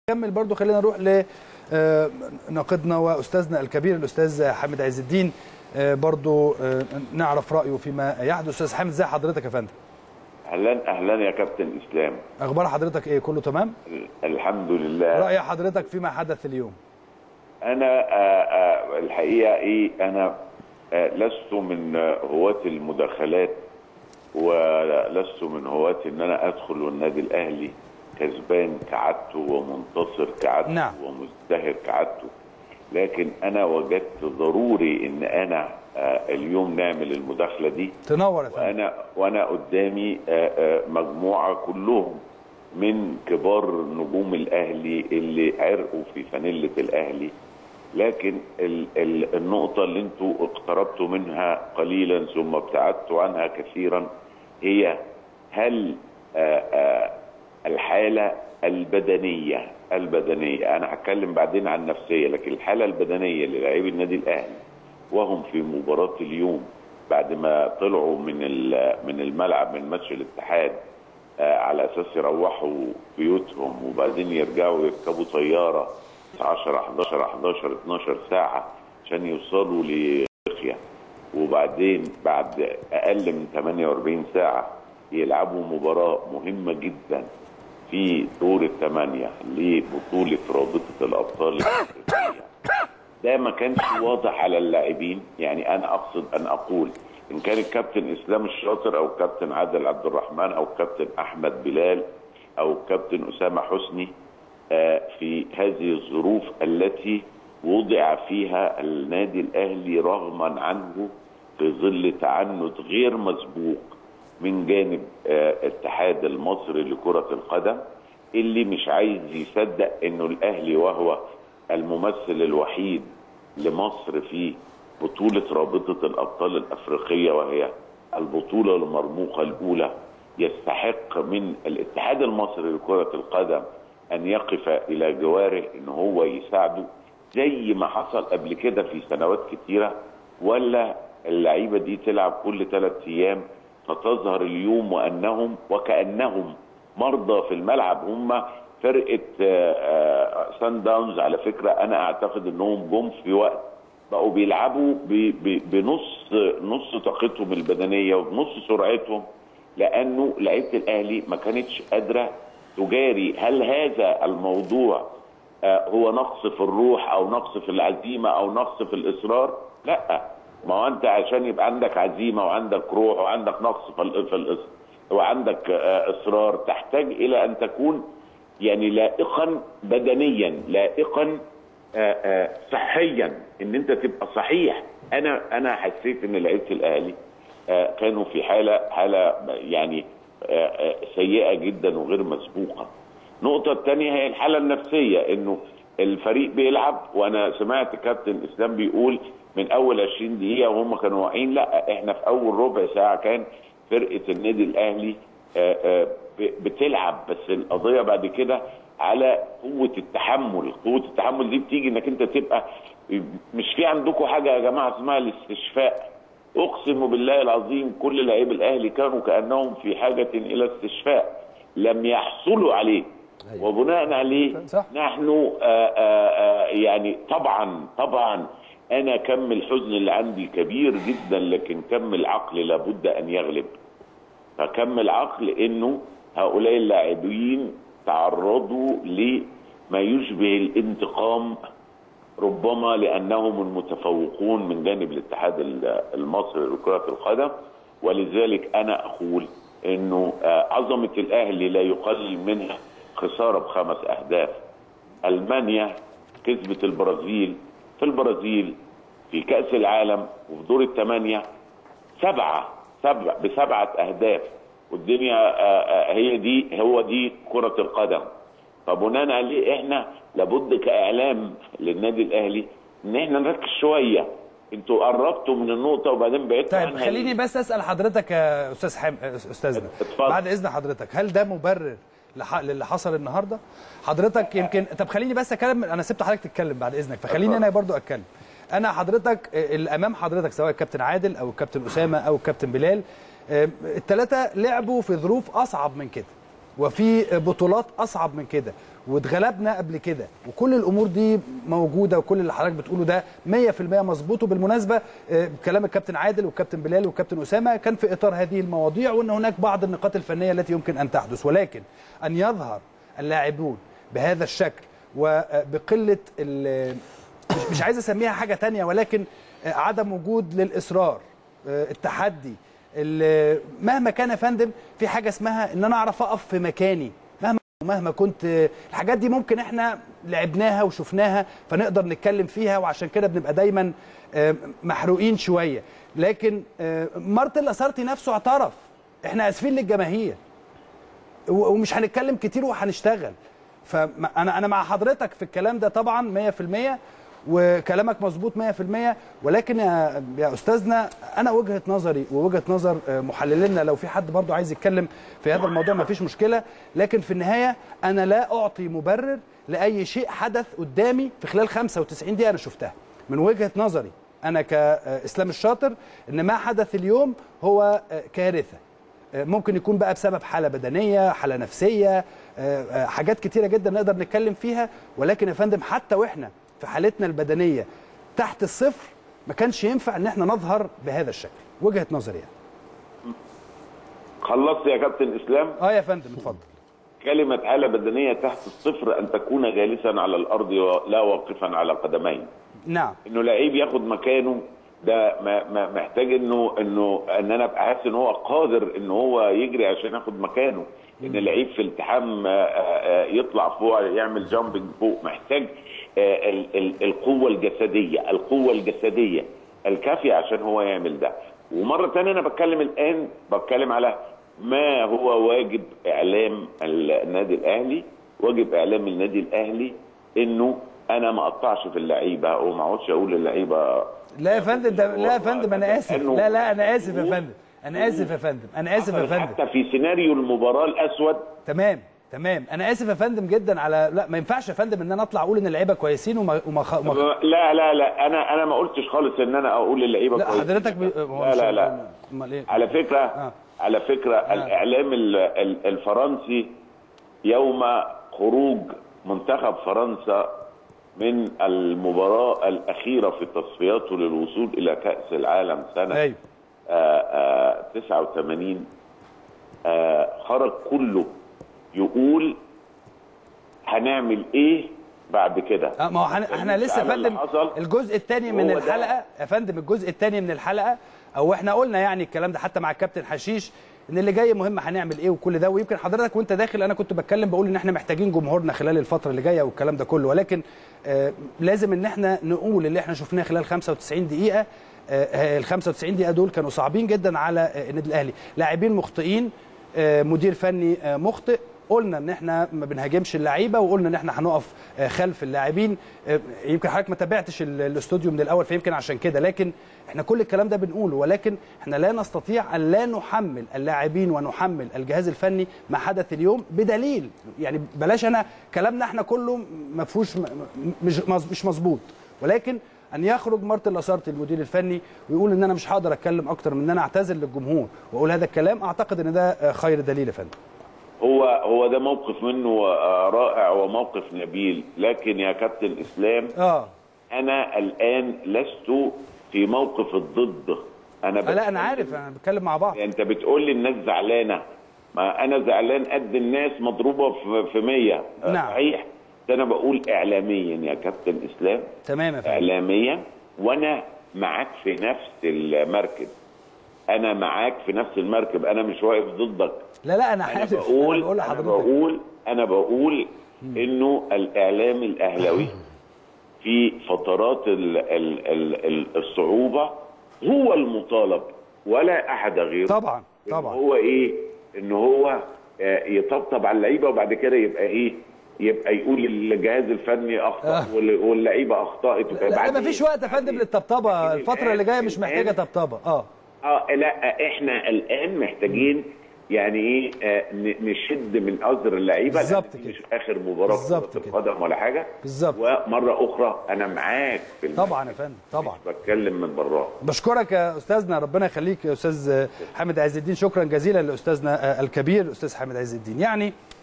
نكمل برضو خلينا نروح ل آه، ناقدنا واستاذنا الكبير الاستاذ حامد عز الدين آه، برضو آه، نعرف رايه فيما يحدث استاذ حامد ازي حضرتك يا فندم اهلا اهلا يا كابتن اسلام اخبار حضرتك ايه كله تمام الحمد لله راي حضرتك فيما حدث اليوم انا آه، آه، الحقيقه ايه انا آه، لست من آه، هواة المداخلات ولست من هواة ان انا ادخل والنادي الاهلي كسبان كعادته ومنتصر كعادته نعم. ومزدهر كعادته لكن انا وجدت ضروري ان انا آه، اليوم نعمل المداخله دي تنور يا فندم وانا وانا قدامي آه، آه، مجموعه كلهم من كبار نجوم الاهلي اللي عرقوا في فانيله الاهلي لكن ال ال النقطه اللي انتوا اقتربتوا منها قليلا ثم ابتعدتوا عنها كثيرا هي هل آه، آه، الحاله البدنيه البدنيه انا هتكلم بعدين عن النفسيه لكن الحاله البدنيه للاعبي النادي الاهلي وهم في مباراه اليوم بعد ما طلعوا من ال- من الملعب من ماتش الاتحاد آه، على اساس يروحوا بيوتهم وبعدين يرجعوا يركبوا طياره 10 11 11 12 ساعه عشان يوصلوا لافريقيا وبعدين بعد اقل من 48 ساعه يلعبوا مباراه مهمه جدا في دور الثمانيه لبطوله رابطه الابطال الافريقيه ده ما كانش واضح على اللاعبين يعني انا اقصد ان اقول ان كان الكابتن اسلام الشاطر او الكابتن عادل عبد الرحمن او الكابتن احمد بلال او الكابتن اسامه حسني آه، في هذه الظروف التي وضع فيها النادي الاهلي رغما عنه في ظل تعنت غير مسبوق من جانب آه، الاتحاد المصري لكره القدم اللي مش عايز يصدق انه الاهلي وهو الممثل الوحيد لمصر في بطولة رابطة الأبطال الأفريقية وهي البطولة المرموقة الأولى يستحق من الاتحاد المصري لكرة القدم أن يقف إلى جواره إن هو يساعده زي ما حصل قبل كده في سنوات كتيرة ولا اللعيبة دي تلعب كل ثلاث أيام فتظهر اليوم وأنهم وكأنهم مرضى في الملعب هم فرقه سان داونز على فكره انا اعتقد انهم جم في وقت بقوا بيلعبوا ب- ب- بنص نص طاقتهم البدنيه وبنص سرعتهم لانه لعيبه الاهلي ما كانتش قادره تجاري هل هذا الموضوع آه، هو نقص في الروح او نقص في العزيمه او نقص في الاصرار لا ما هو انت عشان يبقى عندك عزيمه وعندك روح وعندك نقص في ال- في الإص- وعندك آه، اصرار تحتاج الى ان تكون يعني لائقا بدنيا لائقا آه، آه، صحيا ان انت تبقى صحيح انا انا حسيت ان لعيبه الاهلي آه، كانوا في حاله حاله يعني آه، آه، سيئه جدا وغير مسبوقه النقطه الثانيه هي الحاله النفسيه انه الفريق بيلعب وانا سمعت كابتن اسلام بيقول من اول 20 دقيقه وهم كانوا واقعين لا احنا في اول ربع ساعه كان فرقه النادي الاهلي آه، آه، ب- بتلعب بس القضيه بعد كده على قوه التحمل قوه التحمل دي بتيجي انك انت تبقى مش في عندكم حاجه يا جماعه اسمها الاستشفاء اقسم بالله العظيم كل لعيب الاهلي كانوا كانهم في حاجه الى استشفاء لم يحصلوا عليه وبناء عليه صح. نحن آآ آآ يعني طبعا طبعا انا كم الحزن اللي عندي كبير جدا لكن كم العقل لابد ان يغلب فكم العقل انه هؤلاء اللاعبين تعرضوا لما يشبه الانتقام ربما لانهم المتفوقون من جانب الاتحاد المصري لكره القدم ولذلك انا اقول انه آه، عظمه الاهلي لا يقلل منها خساره بخمس اهداف المانيا كسبت البرازيل في البرازيل في كاس العالم وفي دور الثمانيه سبعه سبع بسبعه اهداف والدنيا آه، آه، هي دي هو دي كره القدم فبناء عليه احنا لابد كاعلام للنادي الاهلي ان احنا نركز شويه انتوا قربتوا من النقطه وبعدين بعدتوا طيب عنها خليني بس اسال حضرتك يا استاذ حام استاذنا اتفضل. بعد اذن حضرتك هل ده مبرر لح- للي حصل النهارده حضرتك يمكن طب خليني بس اتكلم انا سبت حضرتك تتكلم بعد اذنك فخليني انا برضو اتكلم انا حضرتك آه، اللي امام حضرتك سواء الكابتن عادل او الكابتن اسامه او الكابتن بلال الثلاثه لعبوا في ظروف اصعب من كده وفي بطولات اصعب من كده واتغلبنا قبل كده وكل الامور دي موجوده وكل اللي حضرتك بتقوله ده 100% مظبوط وبالمناسبه آه، كلام الكابتن عادل والكابتن بلال والكابتن اسامه كان في اطار هذه المواضيع وان هناك بعض النقاط الفنيه التي يمكن ان تحدث ولكن ان يظهر اللاعبون بهذا الشكل وبقله ال- مش, مش عايز اسميها حاجه تانية ولكن آه، عدم وجود للاصرار آه، التحدي ال- مهما كان يا فندم في حاجه اسمها ان انا اعرف اقف في مكاني مهما مهما كنت الحاجات دي ممكن احنا لعبناها وشفناها فنقدر نتكلم فيها وعشان كده بنبقى دايما آه، محروقين شويه لكن آه، مارتن لاسارتي نفسه اعترف احنا اسفين للجماهير و- ومش هنتكلم كتير وهنشتغل فانا انا مع حضرتك في الكلام ده طبعا 100% وكلامك مظبوط 100% ولكن يا, يا استاذنا انا وجهه نظري ووجهه نظر آه، محللينا لو في حد برضو عايز يتكلم في هذا الموضوع ما فيش مشكله لكن في النهايه انا لا اعطي مبرر لاي شيء حدث قدامي في خلال 95 دقيقه انا شفتها من وجهه نظري انا كاسلام الشاطر ان ما حدث اليوم هو آه، كارثه ممكن يكون بقى بسبب حاله بدنيه حاله نفسيه آه، آه، حاجات كتيره جدا نقدر نتكلم فيها ولكن يا فندم حتى واحنا في حالتنا البدنيه تحت الصفر ما كانش ينفع ان احنا نظهر بهذا الشكل وجهه نظري يعني خلصت يا كابتن اسلام اه يا فندم اتفضل كلمة حالة بدنية تحت الصفر أن تكون جالسا على الأرض ولا واقفا على قدمين نعم إنه لعيب ياخد مكانه ده ما ما محتاج انه انه ان انا ابقى حاسس ان هو قادر ان هو يجري عشان ياخد مكانه ان اللعيب في التحام آه، آه، يطلع فوق يعمل جامبنج فوق محتاج آه، ال- ال- القوه الجسديه القوه الجسديه الكافيه عشان هو يعمل ده ومره ثانيه انا بتكلم الان بتكلم على ما هو واجب اعلام النادي الاهلي واجب اعلام النادي الاهلي انه انا ما اقطعش في اللعيبه وما اقعدش اقول للعيبه لا يا فندم ده لا يا فندم انا اسف لأنه لا لا انا اسف يا فندم انا اسف يا فندم انا اسف يا فندم حتى في سيناريو المباراه الاسود تمام تمام انا اسف يا فندم جدا على لا ما ينفعش يا فندم ان انا اطلع اقول ان اللعيبه كويسين وما وما, خ... وما... لا لا لا انا انا ما قلتش خالص ان انا اقول للعيبه لا كويس. حضرتك بي... هو لا مش- لا لا امال ايه على فكره آه. على فكره الاعلام ال- ال- الفرنسي يوم خروج منتخب فرنسا من المباراه الاخيره في تصفياته للوصول الى كاس العالم سنه ايوه آه، آه، 89 آه، خرج كله يقول هنعمل ايه بعد كده اه ما هو احنا احنا لسه يا على اللي فندم حصل. الجزء الثاني من هو ده. الحلقه يا فندم الجزء الثاني من الحلقه او احنا قلنا يعني الكلام ده حتى مع الكابتن حشيش ان اللي جاي مهم هنعمل ايه وكل ده ويمكن حضرتك وانت داخل انا كنت بتكلم بقول ان احنا محتاجين جمهورنا خلال الفتره اللي جايه والكلام ده كله ولكن آه لازم ان احنا نقول اللي احنا شفناه خلال 95 دقيقه آه ال 95 دقيقه دول كانوا صعبين جدا على آه، النادي الاهلي لاعبين مخطئين آه مدير فني آه مخطئ قلنا ان احنا ما بنهاجمش اللعيبه وقلنا ان احنا هنقف آه، خلف اللاعبين آه، يمكن حضرتك ما تابعتش ال- الاستوديو من الاول فيمكن عشان كده لكن احنا كل الكلام ده بنقوله ولكن احنا لا نستطيع ان لا نحمل اللاعبين ونحمل الجهاز الفني ما حدث اليوم بدليل يعني بلاش انا كلامنا احنا كله ما فيهوش م- م- مش مظ- مش مظبوط ولكن ان يخرج مارتن لاسارتي المدير الفني ويقول ان انا مش هقدر اتكلم اكتر من ان انا اعتذر للجمهور واقول هذا الكلام اعتقد ان ده آه، خير دليل يا فندم هو هو ده موقف منه آه، رائع وموقف نبيل لكن يا كابتن اسلام اه انا الان لست في موقف الضد انا آه، لا انا بتكلم- عارف انا بتكلم مع بعض انت بتقول لي الناس زعلانه ما انا زعلان قد الناس مضروبه في في 100 نعم. صحيح ده انا بقول اعلاميا يا كابتن اسلام تمام يا فندم اعلاميا وانا معاك في نفس المركب انا معاك في نفس المركب انا مش واقف ضدك لا لا انا انا عارف بقول انا بقول انا لحضرتك بقول انا بقول انه الاعلام الاهلاوي في فترات ال ال ال ال الصعوبه هو المطالب ولا احد غيره طبعا إن طبعا هو ايه ان هو آه، يطبطب على اللعيبه وبعد كده يبقى ايه يبقى يقول الجهاز الفني اخطا آه. وال- واللعيبه اخطات لا, لا بعد مفيش إيه؟ وقت يا فندم بعد إيه؟ للطبطبه لكن الفتره الآن- اللي جايه مش محتاجه الآن- طبطبه اه اه لا احنا الان محتاجين يعني ايه آه ن- نشد من ازر اللعيبه لأن بالظبط دي كده. مش اخر مباراه بالظبط كرة كده. القدم ولا حاجه بالظبط. ومره اخرى انا معاك في الملعب. طبعا يا فندم طبعا مش بتكلم من براه بشكرك يا استاذنا ربنا يخليك يا استاذ حامد عز الدين شكرا جزيلا لاستاذنا الكبير الاستاذ حامد عز الدين يعني